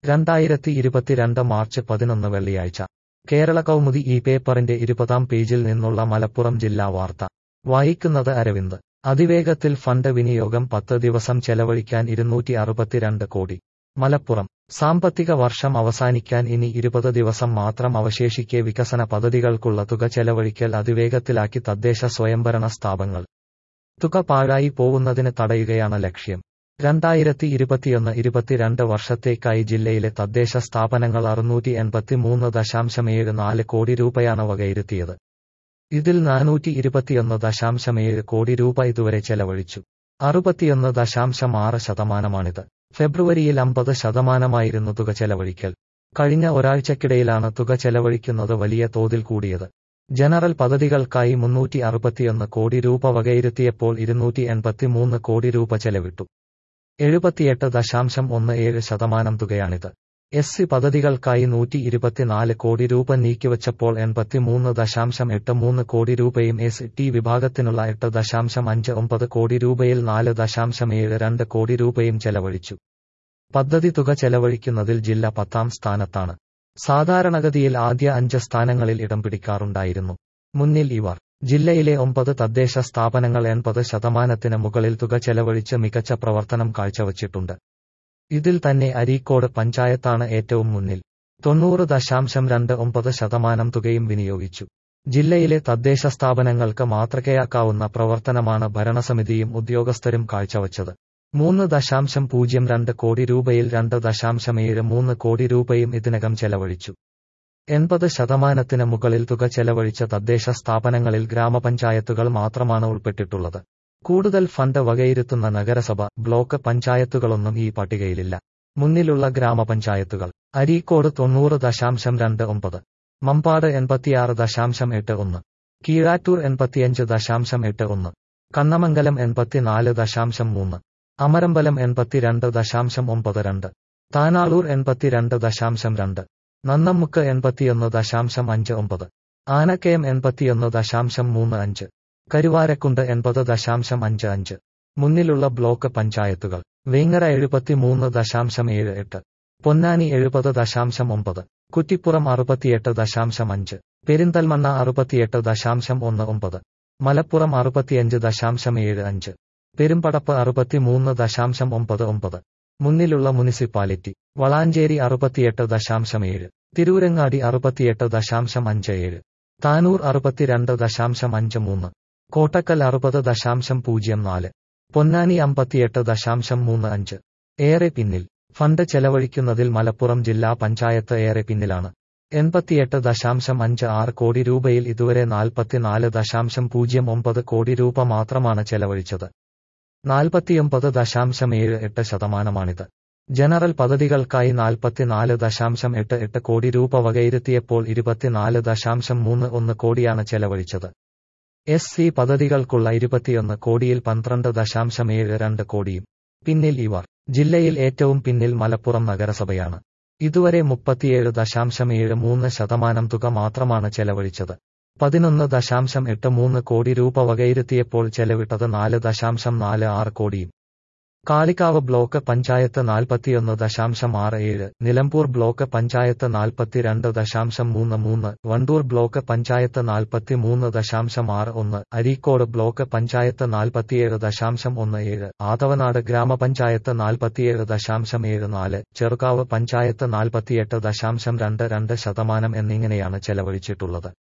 രണ്ടായിരത്തി ഇരുപത്തിരണ്ട് മാർച്ച് പതിനൊന്ന് വെള്ളിയാഴ്ച കേരള കൗമുദി ഈ പേപ്പറിന്റെ ഇരുപതാം പേജിൽ നിന്നുള്ള മലപ്പുറം ജില്ലാ വാർത്ത വായിക്കുന്നത് അരവിന്ദ് അതിവേഗത്തിൽ ഫണ്ട് വിനിയോഗം പത്ത് ദിവസം ചെലവഴിക്കാൻ ഇരുന്നൂറ്റി അറുപത്തിരണ്ട് കോടി മലപ്പുറം സാമ്പത്തിക വർഷം അവസാനിക്കാൻ ഇനി ഇരുപത് ദിവസം മാത്രം അവശേഷിക്കെ വികസന പദ്ധതികൾക്കുള്ള തുക ചെലവഴിക്കൽ അതിവേഗത്തിലാക്കി തദ്ദേശ സ്വയംഭരണ സ്ഥാപങ്ങൾ തുക പാഴായി പോകുന്നതിന് തടയുകയാണ് ലക്ഷ്യം രണ്ടായിരത്തി ഇരുപത്തിയൊന്ന് ഇരുപത്തിരണ്ട് വർഷത്തേക്കായി ജില്ലയിലെ തദ്ദേശ സ്ഥാപനങ്ങൾ അറുന്നൂറ്റി എൺപത്തിമൂന്ന് ദശാംശമേഴ് നാല് കോടി രൂപയാണ് വകയിരുത്തിയത് ഇതിൽ നാനൂറ്റി ഇരുപത്തിയൊന്ന് ദശാംശമേഴ് കോടി രൂപ ഇതുവരെ ചെലവഴിച്ചു അറുപത്തിയൊന്ന് ദശാംശം ആറ് ശതമാനമാണിത് ഫെബ്രുവരിയിൽ അമ്പത് ശതമാനമായിരുന്നു തുക ചെലവഴിക്കൽ കഴിഞ്ഞ ഒരാഴ്ചക്കിടയിലാണ് തുക ചെലവഴിക്കുന്നത് വലിയ തോതിൽ കൂടിയത് ജനറൽ പദ്ധതികൾക്കായി മുന്നൂറ്റി അറുപത്തിയൊന്ന് കോടി രൂപ വകയിരുത്തിയപ്പോൾ ഇരുന്നൂറ്റി എൺപത്തിമൂന്ന് കോടി രൂപ ചെലവിട്ടു എഴുപത്തിയെട്ട് ദശാംശം ഒന്ന് ഏഴ് ശതമാനം തുകയാണിത് എസ് സി പദ്ധതികൾക്കായി നൂറ്റി ഇരുപത്തിനാല് കോടി രൂപ നീക്കിവച്ചപ്പോൾ എൺപത്തിമൂന്ന് ദശാംശം എട്ട് മൂന്ന് കോടി രൂപയും എസ് ടി വിഭാഗത്തിനുള്ള എട്ട് ദശാംശം അഞ്ച് ഒമ്പത് കോടി രൂപയിൽ നാല് ദശാംശം ഏഴ് രണ്ട് കോടി രൂപയും ചെലവഴിച്ചു പദ്ധതി തുക ചെലവഴിക്കുന്നതിൽ ജില്ല പത്താം സ്ഥാനത്താണ് സാധാരണഗതിയിൽ ആദ്യ അഞ്ച് സ്ഥാനങ്ങളിൽ ഇടം പിടിക്കാറുണ്ടായിരുന്നു മുന്നിൽ ഇവർ ജില്ലയിലെ ഒമ്പത് തദ്ദേശ സ്ഥാപനങ്ങൾ എൺപത് ശതമാനത്തിന് മുകളിൽ തുക ചെലവഴിച്ച് മികച്ച പ്രവർത്തനം കാഴ്ചവച്ചിട്ടുണ്ട് ഇതിൽ തന്നെ അരീക്കോട് പഞ്ചായത്താണ് ഏറ്റവും മുന്നിൽ തൊണ്ണൂറ് ദശാംശം രണ്ട് ഒമ്പത് ശതമാനം തുകയും വിനിയോഗിച്ചു ജില്ലയിലെ തദ്ദേശ സ്ഥാപനങ്ങൾക്ക് മാതൃകയാക്കാവുന്ന പ്രവർത്തനമാണ് ഭരണസമിതിയും ഉദ്യോഗസ്ഥരും കാഴ്ചവച്ചത് മൂന്ന് ദശാംശം പൂജ്യം രണ്ട് കോടി രൂപയിൽ രണ്ട് ദശാംശം ഏഴ് മൂന്ന് കോടി രൂപയും ഇതിനകം ചെലവഴിച്ചു എൺപത് ശതമാനത്തിന് മുകളിൽ തുക ചെലവഴിച്ച തദ്ദേശ സ്ഥാപനങ്ങളിൽ ഗ്രാമപഞ്ചായത്തുകൾ മാത്രമാണ് ഉൾപ്പെട്ടിട്ടുള്ളത് കൂടുതൽ ഫണ്ട് വകയിരുത്തുന്ന നഗരസഭ ബ്ലോക്ക് പഞ്ചായത്തുകളൊന്നും ഈ പട്ടികയിലില്ല മുന്നിലുള്ള ഗ്രാമപഞ്ചായത്തുകൾ അരീക്കോട് തൊണ്ണൂറ് ദശാംശം രണ്ട് ഒമ്പത് മമ്പാട് എൺപത്തിയാറ് ദശാംശം എട്ട് ഒന്ന് കീഴാറ്റൂർ എൺപത്തിയഞ്ച് ദശാംശം എട്ട് ഒന്ന് കണ്ണമംഗലം എൺപത്തിനാല് ദശാംശം മൂന്ന് അമരമ്പലം എൺപത്തിരണ്ട് ദശാംശം ഒമ്പത് രണ്ട് താനാളൂർ എൺപത്തിരണ്ട് ദശാംശം രണ്ട് നന്നമ്മുക്ക് എൺപത്തിയൊന്ന് ദശാംശം അഞ്ച് ഒമ്പത് ആനക്കയം എൺപത്തിയൊന്ന് ദശാംശം മൂന്ന് അഞ്ച് കരുവാരക്കുണ്ട് എൺപത് ദശാംശം അഞ്ച് അഞ്ച് മുന്നിലുള്ള ബ്ലോക്ക് പഞ്ചായത്തുകൾ വേങ്ങര എഴുപത്തിമൂന്ന് ദശാംശം ഏഴ് എട്ട് പൊന്നാനി എഴുപത് ദശാംശം ഒമ്പത് കുറ്റിപ്പുറം അറുപത്തിയെട്ട് ദശാംശം അഞ്ച് പെരിന്തൽമണ്ണ അറുപത്തിയെട്ട് ദശാംശം ഒന്ന് ഒമ്പത് മലപ്പുറം അറുപത്തിയഞ്ച് ദശാംശം ഏഴ് അഞ്ച് പെരുമ്പടപ്പ് അറുപത്തിമൂന്ന് ദശാംശം ഒമ്പത് ഒമ്പത് മുന്നിലുള്ള മുനിസിപ്പാലിറ്റി വളാഞ്ചേരി അറുപത്തിയെട്ട് ദശാംശം ഏഴ് തിരൂരങ്ങാടി അറുപത്തിയെട്ട് ദശാംശം അഞ്ച് ഏഴ് താനൂർ അറുപത്തിരണ്ട് ദശാംശം അഞ്ച് മൂന്ന് കോട്ടക്കൽ അറുപത് ദശാംശം പൂജ്യം നാല് പൊന്നാനി അമ്പത്തിയെട്ട് ദശാംശം മൂന്ന് അഞ്ച് ഏറെ പിന്നിൽ ഫണ്ട് ചെലവഴിക്കുന്നതിൽ മലപ്പുറം ജില്ലാ പഞ്ചായത്ത് ഏറെ പിന്നിലാണ് എൺപത്തിയെട്ട് ദശാംശം അഞ്ച് ആറ് കോടി രൂപയിൽ ഇതുവരെ നാൽപ്പത്തിനാല് ദശാംശം പൂജ്യം ഒമ്പത് കോടി രൂപ മാത്രമാണ് ചെലവഴിച്ചത് നാൽപ്പത്തിയൊമ്പത് ദശാംശം ഏഴ് എട്ട് ശതമാനമാണിത് ജനറൽ പദ്ധതികൾക്കായി നാൽപ്പത്തിനാല് ദശാംശം എട്ട് എട്ട് കോടി രൂപ വകയിരുത്തിയപ്പോൾ ഇരുപത്തിനാല് ദശാംശം മൂന്ന് ഒന്ന് കോടിയാണ് ചെലവഴിച്ചത് എസ് സി പദ്ധതികൾക്കുള്ള ഇരുപത്തിയൊന്ന് കോടിയിൽ പന്ത്രണ്ട് ദശാംശം ഏഴ് രണ്ട് കോടിയും പിന്നിൽ ഇവർ ജില്ലയിൽ ഏറ്റവും പിന്നിൽ മലപ്പുറം നഗരസഭയാണ് ഇതുവരെ മുപ്പത്തിയേഴ് ദശാംശം ഏഴ് മൂന്ന് ശതമാനം തുക മാത്രമാണ് ചെലവഴിച്ചത് പതിനൊന്ന് ദശാംശം എട്ട് മൂന്ന് കോടി രൂപ വകയിരുത്തിയപ്പോൾ ചെലവിട്ടത് നാല് ദശാംശം നാല് ആറ് കോടിയും കാളിക്കാവ് ബ്ലോക്ക് പഞ്ചായത്ത് നാൽപ്പത്തിയൊന്ന് ദശാംശം ആറ് ഏഴ് നിലമ്പൂർ ബ്ലോക്ക് പഞ്ചായത്ത് നാൽപ്പത്തിരണ്ട് ദശാംശം മൂന്ന് മൂന്ന് വണ്ടൂർ ബ്ലോക്ക് പഞ്ചായത്ത് നാൽപ്പത്തിമൂന്ന് ദശാംശം ആറ് ഒന്ന് അരീക്കോട് ബ്ലോക്ക് പഞ്ചായത്ത് നാൽപ്പത്തിയേഴ് ദശാംശം ഒന്ന് ഏഴ് ആദവനാട് ഗ്രാമപഞ്ചായത്ത് നാൽപ്പത്തിയേഴ് ദശാംശം ഏഴ് നാല് ചെറുകാവ് പഞ്ചായത്ത് നാൽപ്പത്തിയെട്ട് ദശാംശം രണ്ട് രണ്ട് ശതമാനം എന്നിങ്ങനെയാണ് ചെലവഴിച്ചിട്ടുള്ളത്